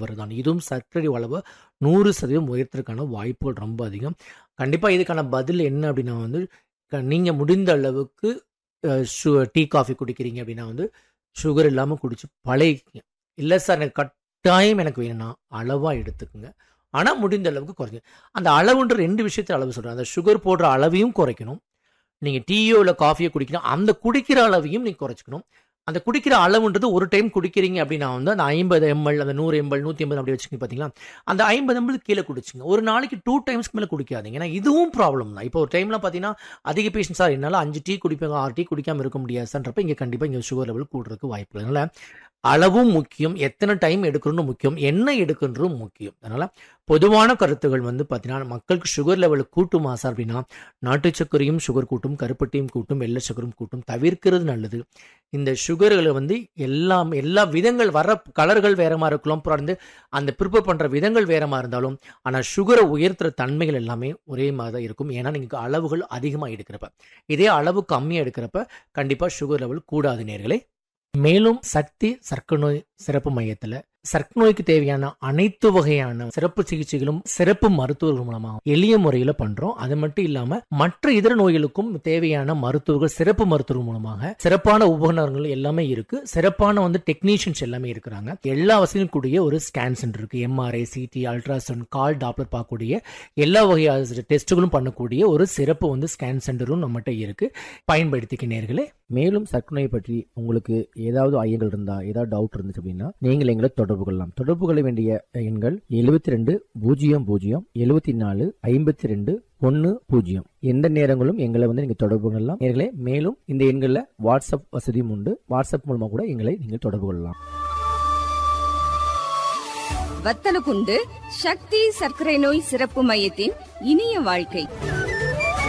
தவறுதான் இதுவும் சர்க்கரை அளவு நூறு சதவீதம் உயர்த்துறதுக்கான வாய்ப்புகள் ரொம்ப அதிகம் கண்டிப்பாக இதுக்கான பதில் என்ன அப்படின்னா வந்து க- நீங்க முடிந்த அளவுக்கு அஹ், சு- டீ காஃபி குடிக்கிறீங்க அப்படின்னா வந்து சுகர் இல்லாமல் குடிச்சு பழகிக்கங்க இல்லை சார் எனக்கு கட்டாயம் எனக்கு வேணும்னா அளவாக எடுத்துக்கோங்க ஆனால் முடிந்த அளவுக்கு குறைங்க அந்த அளவுன்ற ரெண்டு விஷயத்த அளவு சொல்கிறேன் அந்த சுகர் போடுற அளவையும் குறைக்கணும் நீங்கள் டீயோ இல்லை காஃபியோ குடிக்கணும் அந்த குடிக்கிற அளவையும் நீங்கள் குறைச்சிக்கணும் அந்த குடிக்கிற அளவுன்றது ஒரு டைம் குடிக்கிறீங்க அப்படின்னா வந்து அந்த ஐம்பது எம்எல் அந்த நூறு எம்எல் நூற்றி எண்பது அப்படி வச்சுக்கோங்க பார்த்தீங்களா அந்த ஐம்பது எம்எல் கீழே குடிச்சுங்க ஒரு நாளைக்கு டூ டைம்ஸ்க்கு மேலே குடிக்காதீங்க ஏன்னா இதுவும் ப்ராப்ளம் தான் இப்போ ஒரு டைம்ல பார்த்தீங்கன்னா அதிக பேஷண்ட் சார் என்னால் அஞ்சு டீ குடிப்பாங்க ஆறு டீ குடிக்காம இருக்க முடியாது சார்ன்றப்ப இங்கே கண்டிப்பாக இங்கே சுகர் லெவல் கூடுறதுக்கு வாய்ப்பு இல்லை அதனால அளவும் முக்கியம் எத்தனை டைம் எடுக்கணும்னு முக்கியம் என்ன எடுக்கணும் முக்கியம் அதனால பொதுவான கருத்துகள் வந்து பார்த்தீங்கன்னா மக்களுக்கு சுகர் லெவல் கூட்டுமா சார் அப்படின்னா நாட்டு சர்க்கரையும் சுகர் கூட்டும் கருப்பட்டியும் கூட்டும் வெள்ளை சக்கரும் கூட்டும் தவிர்க்கிறது நல்லது இந்த சுகர்களை வந்து எல்லாம் எல்லா விதங்கள் வர கலர்கள் வேற மாதிரி இருக்கலாம் அப்புறம் வந்து அந்த ப்ரிப்பேர் பண்ணுற விதங்கள் வேற மாதிரி இருந்தாலும் ஆனால் சுகரை உயர்த்துற தன்மைகள் எல்லாமே ஒரே மாதிரி தான் இருக்கும் ஏன்னா நீங்கள் அளவுகள் அதிகமாக எடுக்கிறப்ப இதே அளவு கம்மியாக எடுக்கிறப்ப கண்டிப்பாக சுகர் லெவல் கூடாது நேர்களே மேலும் சக்தி சர்க்கரை நோய் சிறப்பு மையத்தில் சர்க்கரை நோய்க்கு தேவையான அனைத்து வகையான சிறப்பு சிகிச்சைகளும் சிறப்பு மருத்துவர்கள் மூலமா எளிய முறையில் பண்றோம் அது மட்டும் இல்லாம மற்ற இதர நோய்களுக்கும் தேவையான மருத்துவர்கள் சிறப்பு மருத்துவர்கள் மூலமாக சிறப்பான உபகரணங்கள் எல்லாமே இருக்கு சிறப்பான வந்து டெக்னீஷியன்ஸ் எல்லாமே இருக்கிறாங்க எல்லா வசதியும் கூடிய ஒரு ஸ்கேன் சென்டர் இருக்கு MRI CT ultrasound colour doppler பார்க்கக்கூடிய எல்லா வகையான டெஸ்ட்டுகளும் பண்ணக்கூடிய ஒரு சிறப்பு வந்து ஸ்கேன் சென்டரும் நம்மகிட்ட இருக்கு பயன்படுத்திக்க நேர்களே மேலும் சர்க்கரை நோயை பற்றி உங்களுக்கு ஏதாவது ஐயங்கள் இருந்தா ஏதாவது டவுட் இருந்துச்சு அப்படின்னா நீங்கள் எங்களை தொடர்பு கொள்ளலாம் தொடர்பு கொள்ள வேண்டிய எண்கள் எழுபத்தி ரெண்டு பூஜ்ஜியம் பூஜ்ஜியம் எழுபத்தி நாலு ஐம்பத்தி ரெண்டு ஒன்று பூஜ்ஜியம் எந்த நேரங்களும் எங்களை வந்து நீங்க தொடர்பு கொள்ளலாம் நேர்களே மேலும் இந்த எண்களில் வாட்ஸ்அப் வசதியும் உண்டு வாட்ஸ்அப் மூலமா கூட எங்களை நீங்கள் தொடர்பு கொள்ளலாம் வத்தலகுண்டு சக்தி சர்க்கரை நோய் சிறப்பு மையத்தின் இனிய வாழ்க்கை